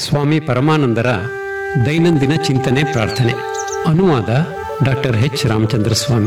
ಸ್ವಾಮಿ ಪರಮಾನಂದರ ದೈನಂದಿನ ಚಿಂತನೆ ಪ್ರಾರ್ಥನೆ ಅನುವಾದ doctor H Ramachandra Swami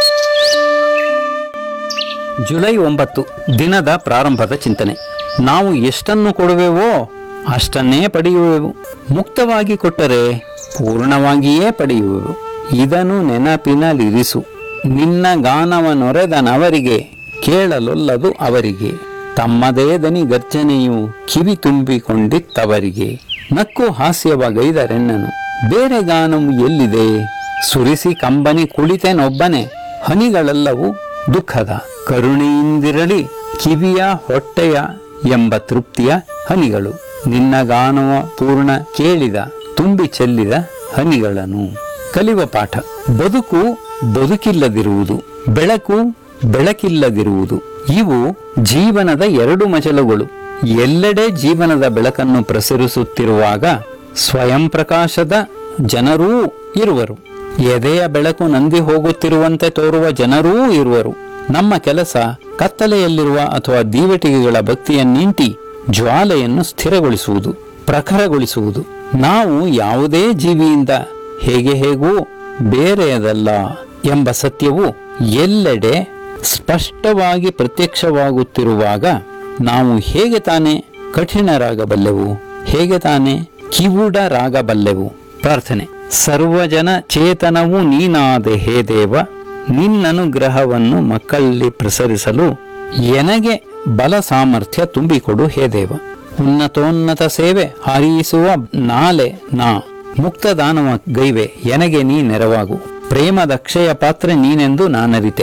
July ಒಂಬತ್ತು ದಿನದ ಪ್ರಾರಂಭದ ಚಿಂತನೆ ನಾವು ಎಷ್ಟನ್ನು ಕೊಡುವೆವೋ ಅಷ್ಟನ್ನೇ ಪಡೆಯುವೆವು ಮುಕ್ತವಾಗಿ ಕೊಟ್ಟರೆ ಪೂರ್ಣವಾಗಿಯೇ ಪಡೆಯುವೆವು ಇದನ್ನು ನೆನಪಿನಲ್ಲಿರಿಸು ನಿನ್ನ ಗಾನವನೊರೆದನವರಿಗೆ ಕೇಳಲೊಲ್ಲದು ಅವರಿಗೆ ತಮ್ಮದೇ ದನಿ ಗರ್ಜನೆಯು ಕಿವಿ ತುಂಬಿಕೊಂಡಿತ್ತವರಿಗೆ ನಕ್ಕು ಹಾಸ್ಯವಗೈದರೆನ್ನನು ಬೇರೆ ಗಾನವು ಎಲ್ಲಿದೆ ಸುರಿಸಿ ಕಂಬನಿ ಕುಳಿತೆನೊಬ್ಬನೇ ಹನಿಗಳೆಲ್ಲವೂ ದುಃಖದ ಕರುಣೆಯಿಂದಿರಲಿ ಕಿವಿಯ ಹೊಟ್ಟೆಯ ಎಂಬ ತೃಪ್ತಿಯ ಹನಿಗಳು ನಿನ್ನ ಗಾನವ ಪೂರ್ಣ ಕೇಳಿದ ತುಂಬಿ ಚೆಲ್ಲಿದ ಹನಿಗಳನ್ನು ಕಲಿವ ಪಾಠ ಬದುಕು ಬದುಕಿಲ್ಲದಿರುವುದು ಬೆಳಕು ಬೆಳಕಿಲ್ಲದಿರುವುದು ಇವು ಜೀವನದ ಎರಡು ಮಜಲುಗಳು ಎಲ್ಲೆಡೆ ಜೀವನದ ಬೆಳಕನ್ನು ಪ್ರಸರಿಸುತ್ತಿರುವಾಗ ಸ್ವಯಂ ಪ್ರಕಾಶದ ಜನರೂ ಇರುವರು ಎದೆಯ ಬೆಳಕು ನಂದಿ ಹೋಗುತ್ತಿರುವಂತೆ ತೋರುವ ಜನರೂ ಇರುವರು ನಮ್ಮ ಕೆಲಸ ಕತ್ತಲೆಯಲ್ಲಿರುವ ಅಥವಾ ದೀವಟಿಗೆಗಳ ಭಕ್ತಿಯನ್ನಿಂಟಿ ಜ್ವಾಲೆಯನ್ನು ಸ್ಥಿರಗೊಳಿಸುವುದು ಪ್ರಖರಗೊಳಿಸುವುದು ನಾವು ಯಾವುದೇ ಜೀವಿಯಿಂದ ಹೇಗೆ ಹೇಗೂ ಬೇರೆಯದಲ್ಲ ಎಂಬ ಸತ್ಯವು ಎಲ್ಲೆಡೆ ಸ್ಪಷ್ಟವಾಗಿ ಪ್ರತ್ಯಕ್ಷವಾಗುತ್ತಿರುವಾಗ ನಾವು ಹೇಗೆ ತಾನೇ ಕಠಿಣರಾಗಬಲ್ಲೆವು ಹೇಗೆ ತಾನೇ ಕಿವುಡರಾಗಬಲ್ಲೆವು ಪ್ರಾರ್ಥನೆ ಸರ್ವಜನ ಚೇತನವು ನೀನಾದೆ ಹೇ ದೇವ ನಿನ್ನನುಗ್ರಹವನ್ನು ಮಕ್ಕಳಲ್ಲಿ ಪ್ರಸರಿಸಲು ಎನಗೆ ಬಲ ಸಾಮರ್ಥ್ಯ ತುಂಬಿಕೊಡು ಹೇ ದೇವ ಉನ್ನತೋನ್ನತ ಸೇವೆ ಹಾರಿಸುವ ನಾಲೆ ನಾ ಮುಕ್ತ ದಾನವ ಗೈವೆ ಎನಗೆ ನೀ ನೆರವಾಗು ಪ್ರೇಮದ ಅಕ್ಷಯ ಪಾತ್ರೆ ನೀನೆಂದು ನಾನರಿತೆ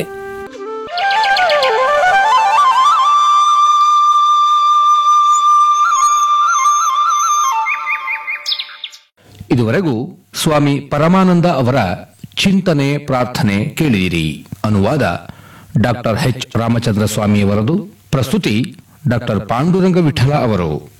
ಇದುವರೆಗೂ ಸ್ವಾಮಿ ಪರಮಾನಂದ ಅವರ ಚಿಂತನೆ ಪ್ರಾರ್ಥನೆ ಕೇಳಿದಿರಿ ಅನುವಾದ ಡಾಕ್ಟರ್ ಎಚ್ ರಾಮಚಂದ್ರ ಸ್ವಾಮಿಯವರದು ಪ್ರಸ್ತುತಿ ಡಾಕ್ಟರ್ ಪಾಂಡುರಂಗ ವಿಠಲ ಅವರು